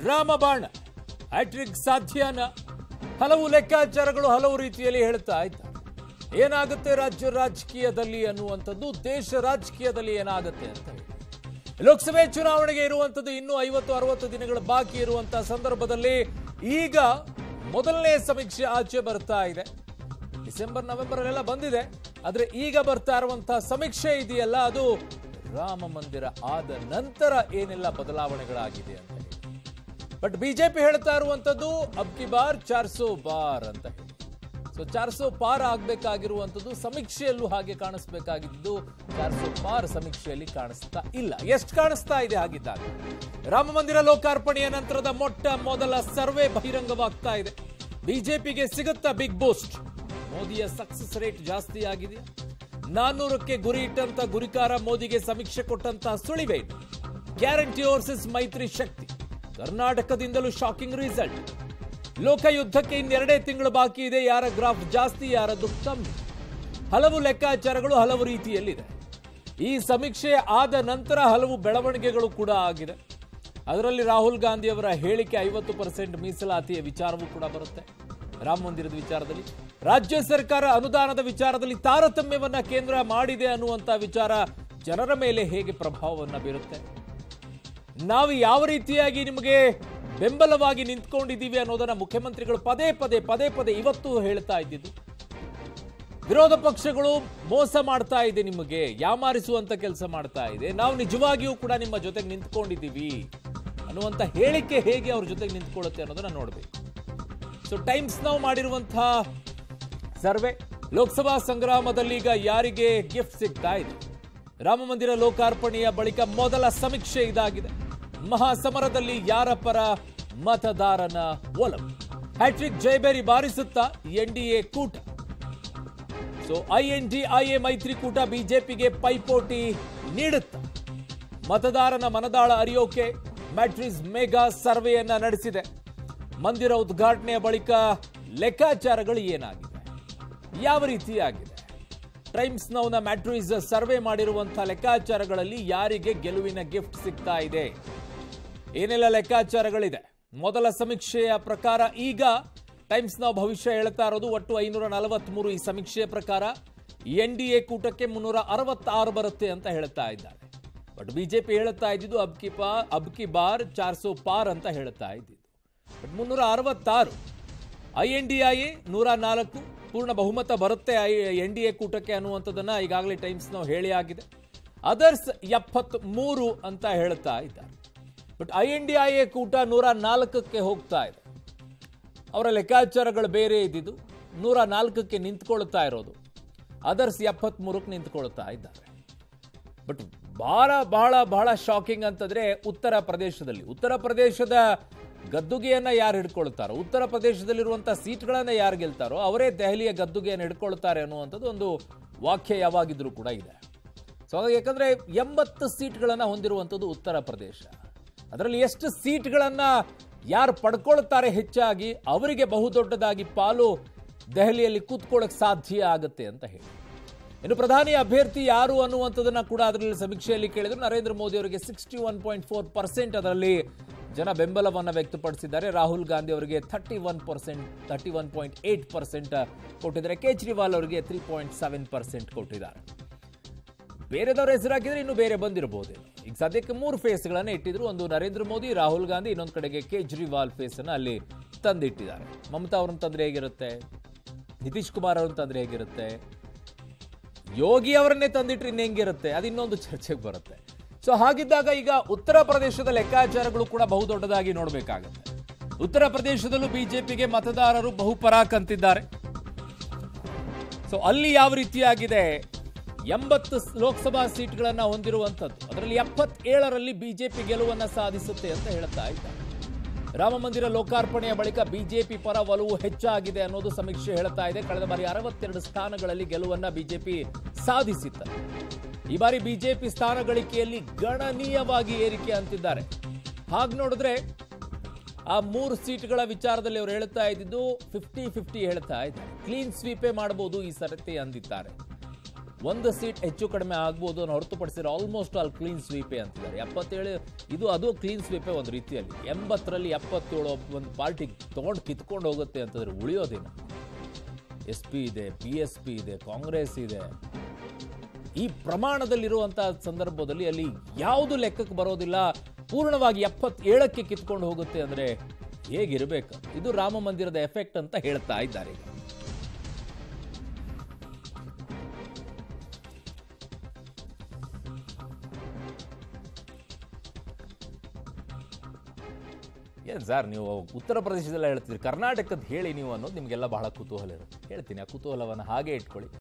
ರಾಮಬಾಣ ಹ್ಯಾಟ್ರಿಕ್ ಸಾಧ್ಯನಾ ಹಲವು ಲೆಕ್ಕಾಚಾರಗಳು ಹಲವು ರೀತಿಯಲ್ಲಿ ಹೇಳ್ತಾ ಇದ್ದಾರೆ ಏನಾಗುತ್ತೆ ರಾಜ್ಯ ರಾಜಕೀಯದಲ್ಲಿ ಅನ್ನುವಂಥದ್ದು ದೇಶ ರಾಜಕೀಯದಲ್ಲಿ ಏನಾಗುತ್ತೆ ಅಂತ ಹೇಳಿ ಲೋಕಸಭೆ ಚುನಾವಣೆಗೆ ಇರುವಂಥದ್ದು ಇನ್ನೂ ಐವತ್ತು ಅರವತ್ತು ದಿನಗಳ ಬಾಕಿ ಇರುವಂತಹ ಸಂದರ್ಭದಲ್ಲಿ ಈಗ ಮೊದಲನೇ ಸಮೀಕ್ಷೆ ಆಚೆ ಬರ್ತಾ ಇದೆ ಡಿಸೆಂಬರ್ ನವೆಂಬರ್ ಅಲ್ಲೆಲ್ಲ ಬಂದಿದೆ ಆದ್ರೆ ಈಗ ಬರ್ತಾ ಇರುವಂತಹ ಸಮೀಕ್ಷೆ ಇದೆಯಲ್ಲ ಅದು ರಾಮ ಮಂದಿರ ಆದ ನಂತರ ಏನೆಲ್ಲ ಬದಲಾವಣೆಗಳಾಗಿದೆ ಅಂತ ಹೇಳಿ ಬಟ್ ಬಿಜೆಪಿ ಹೇಳ್ತಾ ಇರುವಂತದ್ದು ಅಬ್ಕಿ ಬಾರ್ ಚಾರ್ಸೋ ಬಾರ್ ಅಂತ ಹೇಳಿ ಸೊ ಚಾರ್ಸೋ ಪಾರ್ ಆಗ್ಬೇಕಾಗಿರುವಂತದ್ದು ಸಮೀಕ್ಷೆಯಲ್ಲೂ ಹಾಗೆ ಕಾಣಿಸ್ಬೇಕಾಗಿದ್ದು ಚಾರ್ಸೋ ಪಾರ್ ಸಮೀಕ್ಷೆಯಲ್ಲಿ ಕಾಣಿಸ್ತಾ ಇಲ್ಲ ಎಷ್ಟು ಕಾಣಿಸ್ತಾ ಇದೆ ಹಾಗಿದ್ದಾಗ ರಾಮ ಮಂದಿರ ಲೋಕಾರ್ಪಣೆಯ ನಂತರದ ಮೊಟ್ಟ ಮೊದಲ ಸರ್ವೆ ಬಹಿರಂಗವಾಗ್ತಾ ಇದೆ ಬಿಜೆಪಿಗೆ ಸಿಗುತ್ತಾ ಬಿಗ್ ಬೂಸ್ಟ್ ಮೋದಿಯ ಸಕ್ಸಸ್ ರೇಟ್ ಜಾಸ್ತಿ ಆಗಿದೆಯಾ ನಾನ್ನೂರಕ್ಕೆ ಗುರಿ ಇಟ್ಟಂತ ಗುರಿಕಾರ ಮೋದಿಗೆ ಸಮೀಕ್ಷೆ ಕೊಟ್ಟಂತ ಸುಳಿವೆ ಇದು ಗ್ಯಾರಂಟಿ ವರ್ಸಸ್ ಮೈತ್ರಿ ಶಕ್ತಿ ಕರ್ನಾಟಕದಿಂದಲೂ ಶಾಕಿಂಗ್ ರಿಸಲ್ಟ್ ಲೋಕಯುದ್ಧಕ್ಕೆ ಇನ್ನೆರಡೇ ತಿಂಗಳು ಬಾಕಿ ಇದೆ ಯಾರ ಗ್ರಾಫ್ ಜಾಸ್ತಿ ಯಾರದ್ದು ಕಮ್ಮಿ ಹಲವು ಲೆಕ್ಕಾಚಾರಗಳು ಹಲವು ರೀತಿಯಲ್ಲಿದೆ ಈ ಸಮೀಕ್ಷೆ ಆದ ನಂತರ ಹಲವು ಬೆಳವಣಿಗೆಗಳು ಕೂಡ ಆಗಿದೆ ಅದರಲ್ಲಿ ರಾಹುಲ್ ಗಾಂಧಿ ಅವರ ಹೇಳಿಕೆ ಐವತ್ತು ಪರ್ಸೆಂಟ್ ಮೀಸಲಾತಿಯ ವಿಚಾರವೂ ಕೂಡ ಬರುತ್ತೆ ರಾಮ ಮಂದಿರದ ವಿಚಾರದಲ್ಲಿ ರಾಜ್ಯ ಸರ್ಕಾರ ಅನುದಾನದ ವಿಚಾರದಲ್ಲಿ ತಾರತಮ್ಯವನ್ನ ಕೇಂದ್ರ ಮಾಡಿದೆ ಅನ್ನುವಂತ ವಿಚಾರ ಜನರ ಮೇಲೆ ಹೇಗೆ ಪ್ರಭಾವವನ್ನ ಬೀರುತ್ತೆ ನಾವು ಯಾವ ರೀತಿಯಾಗಿ ನಿಮಗೆ ಬೆಂಬಲವಾಗಿ ನಿಂತ್ಕೊಂಡಿದ್ದೀವಿ ಅನ್ನೋದನ್ನ ಮುಖ್ಯಮಂತ್ರಿಗಳು ಪದೇ ಪದೇ ಪದೇ ಪದೇ ಇವತ್ತು ಹೇಳ್ತಾ ಇದ್ದಿದ್ದು ವಿರೋಧ ಪಕ್ಷಗಳು ಮೋಸ ಮಾಡ್ತಾ ಇದೆ ನಿಮಗೆ ಯಾಮಾರಿಸುವಂತ ಕೆಲಸ ಮಾಡ್ತಾ ಇದೆ ನಾವು ನಿಜವಾಗಿಯೂ ಕೂಡ ನಿಮ್ಮ ಜೊತೆಗೆ ನಿಂತ್ಕೊಂಡಿದ್ದೀವಿ ಅನ್ನುವಂತ ಹೇಳಿಕೆ ಹೇಗೆ ಅವ್ರ ಜೊತೆಗೆ ನಿಂತ್ಕೊಳ್ಳುತ್ತೆ ಅನ್ನೋದನ್ನ ನೋಡಬೇಕು ಸೊ ಟೈಮ್ಸ್ ನಾವು ಮಾಡಿರುವಂತಹ ಸರ್ವೆ ಲೋಕಸಭಾ ಸಂಗ್ರಾಮದಲ್ಲಿ ಈಗ ಯಾರಿಗೆ ಗಿಫ್ಟ್ ಸಿಗ್ತಾ ಇದೆ ರಾಮ ಮಂದಿರ ಲೋಕಾರ್ಪಣೆಯ ಬಳಿಕ ಮೊದಲ ಸಮೀಕ್ಷೆ ಇದಾಗಿದೆ ಮಹಾಸಮರದಲ್ಲಿ ಯಾರ ಪರ ಮತದಾರನ ಒಲವು ಹ್ಯಾಟ್ರಿಕ್ ಜಯಬೇರಿ ಬಾರಿಸುತ್ತಾ ಎನ್ಡಿಎ ಕೂಟ ಸೊ ಐಎನ್ಡಿಐಎ ಮೈತ್ರಿಕೂಟ ಬಿಜೆಪಿಗೆ ಪೈಪೋಟಿ ನೀಡುತ್ತಾ ಮತದಾರನ ಮನದಾಳ ಅರಿಯೋಕೆ ಮ್ಯಾಟ್ರಿಸ್ ಮೆಗಾ ಸರ್ವೆಯನ್ನ ನಡೆಸಿದೆ ಮಂದಿರ ಉದ್ಘಾಟನೆಯ ಬಳಿಕ ಲೆಕ್ಕಾಚಾರಗಳು ಏನಾಗಿದೆ ಯಾವ ರೀತಿಯಾಗಿದೆ ಟೈಮ್ಸ್ ನೌನ ಮ್ಯಾಟ್ರಿಸ್ ಸರ್ವೆ ಮಾಡಿರುವಂತಹ ಲೆಕ್ಕಾಚಾರಗಳಲ್ಲಿ ಯಾರಿಗೆ ಗೆಲುವಿನ ಗಿಫ್ಟ್ ಸಿಗ್ತಾ ಇದೆ ಏನೆಲ್ಲ ಲೆಕ್ಕಾಚಾರಗಳಿದೆ ಮೊದಲ ಸಮೀಕ್ಷೆಯ ಪ್ರಕಾರ ಈಗ ಟೈಮ್ಸ್ ನಾವು ಭವಿಷ್ಯ ಹೇಳ್ತಾ ಇರೋದು ಒಟ್ಟು ಐನೂರ ನಲವತ್ಮೂರು ಈ ಸಮೀಕ್ಷೆಯ ಪ್ರಕಾರ ಎನ್ ಡಿ ಎ ಕೂಟಕ್ಕೆ ಮುನ್ನೂರ ಅರವತ್ತಾರು ಬರುತ್ತೆ ಅಂತ ಹೇಳ್ತಾ ಇದ್ದಾರೆ ಬಟ್ ಬಿಜೆಪಿ ಹೇಳುತ್ತಾ ಇದ್ದಿದ್ದು ಅಬ್ಕಿ ಪಾ ಅಬ್ಕಿ ಬಾರ್ ಚಾರ್ಸೋ ಪಾರ್ ಅಂತ ಹೇಳ್ತಾ ಇದ್ದಿದ್ದು ಬಟ್ ಮುನ್ನೂರ ಅರವತ್ತಾರು I N D I A ನೂರ ನಾಲ್ಕು ಪೂರ್ಣ ಬಹುಮತ ಬರುತ್ತೆ ಐ ಎನ್ ಡಿ ಎ ಕೂಟಕ್ಕೆ ಅನ್ನುವಂಥದ್ದನ್ನ ಈಗಾಗಲೇ ಟೈಮ್ಸ್ ನಾವು ಹೇಳಿ ಆಗಿದೆ ಅದರ್ಸ್ ಎಪ್ಪತ್ತ್ ಮೂರು ಅಂತ ಹೇಳ್ತಾ ಇದ್ದಾರೆ but I N D I A ಕೂಟ ನೂರ ನಾಲ್ಕಕ್ಕೆ ಹೋಗ್ತಾ ಇದೆ ಅವರ ಲೆಕ್ಕಾಚಾರಗಳು ಬೇರೆ ಇದ್ದಿದ್ದು ನೂರ ನಾಲ್ಕಕ್ಕೆ ನಿಂತ್ಕೊಳ್ತಾ ಇರೋದು ಅದರ್ಸ್ ಎಪ್ಪತ್ಮೂರಕ್ಕೆ ನಿಂತ್ಕೊಳ್ತಾ ಇದ್ದಾರೆ ಬಟ್ ಬಹಳ ಬಹಳ ಬಹಳ ಶಾಕಿಂಗ್ ಅಂತಂದ್ರೆ ಉತ್ತರ ಪ್ರದೇಶದಲ್ಲಿ ಉತ್ತರ ಪ್ರದೇಶದ ಗದ್ದುಗೆಯನ್ನ ಯಾರು ಹಿಡ್ಕೊಳ್ತಾರೋ ಉತ್ತರ ಪ್ರದೇಶದಲ್ಲಿರುವಂಥ ಸೀಟ್ಗಳನ್ನ ಯಾರು ಗೆಲ್ತಾರೋ ಅವರೇ ದೆಹಲಿಯ ಗದ್ದುಗೆಯನ್ನು ಹಿಡ್ಕೊಳ್ತಾರೆ ಅನ್ನುವಂಥದ್ದು ಒಂದು ವಾಕ್ಯ ಯಾವಾಗಿದ್ರೂ ಕೂಡ ಇದೆ ಸೊ ಹಾಗಾಗಿ ಯಾಕಂದ್ರೆ ಎಂಬತ್ತು ಸೀಟ್ಗಳನ್ನ ಹೊಂದಿರುವಂಥದ್ದು ಉತ್ತರ ಪ್ರದೇಶ ಅದರಲ್ಲಿ ಎಷ್ಟು ಸೀಟ್ಗಳನ್ನ ಯಾರು ಪಡ್ಕೊಳ್ತಾರೆ ಹೆಚ್ಚಾಗಿ ಅವರಿಗೆ ಬಹುದೊಡ್ಡದಾಗಿ ಪಾಲು ದೆಹಲಿಯಲ್ಲಿ ಕೂತ್ಕೊಳ್ಳೋಕೆ ಸಾಧ್ಯ ಆಗುತ್ತೆ ಅಂತ ಹೇಳಿ ಇನ್ನು ಪ್ರಧಾನಿ ಅಭ್ಯರ್ಥಿ ಯಾರು ಅನ್ನುವಂಥದ್ದನ್ನ ಕೂಡ ಅದರಲ್ಲಿ ಸಮೀಕ್ಷೆಯಲ್ಲಿ ಕೇಳಿದ್ರು ನರೇಂದ್ರ ಮೋದಿ ಅವರಿಗೆ sixty one point four percent ಅದರಲ್ಲಿ ಜನ ಬೆಂಬಲವನ್ನ ವ್ಯಕ್ತಪಡಿಸಿದ್ದಾರೆ ರಾಹುಲ್ ಗಾಂಧಿ ಅವರಿಗೆ thirty one percent thirty one point eight percent ಕೊಟ್ಟಿದ್ದಾರೆ ಕೇಜ್ರಿವಾಲ್ ಅವರಿಗೆ ತ್ರೀ ಪಾಯಿಂಟ್ ಸೆವೆನ್ ಪರ್ಸೆಂಟ್ ಕೊಟ್ಟಿದ್ದಾರೆ ಬೇರೆದವ್ರ ಹೆಸರು ಹಾಕಿದ್ರೆ ಇನ್ನು ಬೇರೆ ಬಂದಿರಬಹುದು ಈಗ ಸದ್ಯಕ್ಕೆ ಮೂರು ಫೇಸ್ಗಳನ್ನ ಇಟ್ಟಿದ್ರು ಒಂದು ನರೇಂದ್ರ ಮೋದಿ ರಾಹುಲ್ ಗಾಂಧಿ ಇನ್ನೊಂದು ಕಡೆಗೆ ಕೇಜ್ರಿವಾಲ್ ಫೇಸ್ ಅನ್ನ ಅಲ್ಲಿ ತಂದಿಟ್ಟಿದ್ದಾರೆ ಮಮತಾ ಅವ್ರನ್ನ ತಂದ್ರೆ ಹೇಗಿರುತ್ತೆ ನಿತೀಶ್ ಕುಮಾರ್ ಅವ್ರನ್ನ ತಂದ್ರೆ ಹೇಗಿರುತ್ತೆ ಯೋಗಿ ಅವರನ್ನೇ ತಂದಿಟ್ರೆ ಇನ್ನು ಹೆಂಗಿರುತ್ತೆ ಅದು ಇನ್ನೊಂದು ಚರ್ಚೆಗೆ ಬರುತ್ತೆ ಸೊ ಹಾಗಿದ್ದಾಗ ಈಗ ಉತ್ತರ ಪ್ರದೇಶದ ಲೆಕ್ಕಾಚಾರಗಳು ಕೂಡ ಬಹುದೊಡ್ಡದಾಗಿ ನೋಡಬೇಕಾಗುತ್ತೆ ಉತ್ತರ ಪ್ರದೇಶದಲ್ಲೂ ಬಿಜೆಪಿಗೆ ಮತದಾರರು ಬಹುಪರಾಕ್ ಅಂತಿದ್ದಾರೆ ಸೊ ಅಲ್ಲಿ ಯಾವ ರೀತಿಯಾಗಿದೆ ಎಂಬತ್ತು ಸ್- ಲೋಕಸಭಾ ಸೀಟ್ಗಳನ್ನ ಹೊಂದಿರುವಂಥದ್ದು ಅದರಲ್ಲಿ ಎಪ್ಪತ್ತೇಳರಲ್ಲಿ ಬಿಜೆಪಿ ಗೆಲುವನ್ನ ಸಾಧಿಸುತ್ತೆ ಅಂತ ಹೇಳ್ತಾ ಇದ್ದಾರೆ ರಾಮ ಮಂದಿರ ಲೋಕಾರ್ಪಣೆಯ ಬಳಿಕ ಬಿಜೆಪಿ ಪರ ಒಲವು ಹೆಚ್ಚಾಗಿದೆ ಅನ್ನೋದು ಸಮೀಕ್ಷೆ ಹೇಳ್ತಾ ಇದೆ ಕಳೆದ ಬಾರಿ ಅರವತ್ತೆರಡು ಸ್ಥಾನಗಳಲ್ಲಿ ಗೆಲುವನ್ನ ಬಿಜೆಪಿ ಸಾಧಿಸಿತ್ತು ಈ ಬಾರಿ ಬಿಜೆಪಿ ಸ್ಥಾನ ಗಳಿಕೆಯಲ್ಲಿ ಗಣನೀಯವಾಗಿ ಏರಿಕೆ ಅಂತಿದ್ದಾರೆ ಹಾಗೆ ನೋಡಿದ್ರೆ ಆ ಮೂರು ಸೀಟ್ಗಳ ವಿಚಾರದಲ್ಲಿ ಅವರು ಹೇಳ್ತಾ ಇದ್ದಿದ್ದು ಫಿಫ್ಟಿ ಫಿಫ್ಟಿ ಹೇಳ್ತಾ ಇದ್ದಾರೆ ಕ್ಲೀನ್ ಸ್ವೀಪೇ ಮಾಡಬಹುದು ಈ ಸರತಿ ಅಂದಿದ್ದಾರೆ ಒಂದು ಸೀಟ್ ಹೆಚ್ಚು ಕಡಿಮೆ ಆಗ್ಬೋದು ಅನ್ನೋ ಹೊರತುಪಡಿಸಿದ್ರೆ ಆಲ್ಮೋಸ್ಟ್ ಆಲ್ ಕ್ಲೀನ್ ಸ್ವೀಪೇ ಅಂತಿದ್ದಾರೆ ಎಪ್ಪತ್ತೇಳು ಇದು ಅದು ಕ್ಲೀನ್ ಸ್ವೀಪೇ ಒಂದು ರೀತಿಯಲ್ಲಿ ಎಂಬತ್ತರಲ್ಲಿ ಎಪ್ಪತ್ತೇಳು ಒಂದು ಪಾರ್ಟಿ ತೊಗೊಂಡು ಕಿತ್ಕೊಂಡು ಹೋಗುತ್ತೆ ಅಂತಂದ್ರೆ ಉಳಿಯೋದೇನು ಎಸ್ ಪಿ ಇದೆ ಪಿ ಎಸ್ ಪಿ ಇದೆ ಕಾಂಗ್ರೆಸ್ ಇದೆ ಈ ಪ್ರಮಾಣದಲ್ಲಿರುವಂಥ ಸಂದರ್ಭದಲ್ಲಿ ಅಲ್ಲಿ ಯಾವುದು ಲೆಕ್ಕಕ್ಕೆ ಬರೋದಿಲ್ಲ ಪೂರ್ಣವಾಗಿ ಎಪ್ಪತ್ತೇಳಕ್ಕೆ ಕಿತ್ಕೊಂಡು ಹೋಗುತ್ತೆ ಅಂದರೆ ಹೇಗಿರಬೇಕು ಇದು ರಾಮ ಮಂದಿರದ ಎಫೆಕ್ಟ್ ಅಂತ ಹೇಳ್ತಾ ಇದ್ದಾರೆ ಈಗ. ಏನು ಸರ್ ನೀವು ಉತ್ತರ ಪ್ರದೇಶದಲ್ಲ ಹೇಳ್ತಿದ್ರಿ ಕರ್ನಾಟಕದ ಹೇಳಿ ನೀವು ಅನ್ನೋದು ನಿಮಗೆಲ್ಲ ಬಹಳ ಕುತೂಹಲ ಇರುತ್ತೆ ಹೇಳ್ತೀನಿ ಆ ಕುತೂಹಲವನ್ನು ಹಾಗೆ ಇಟ್ಕೊಳ್ಳಿ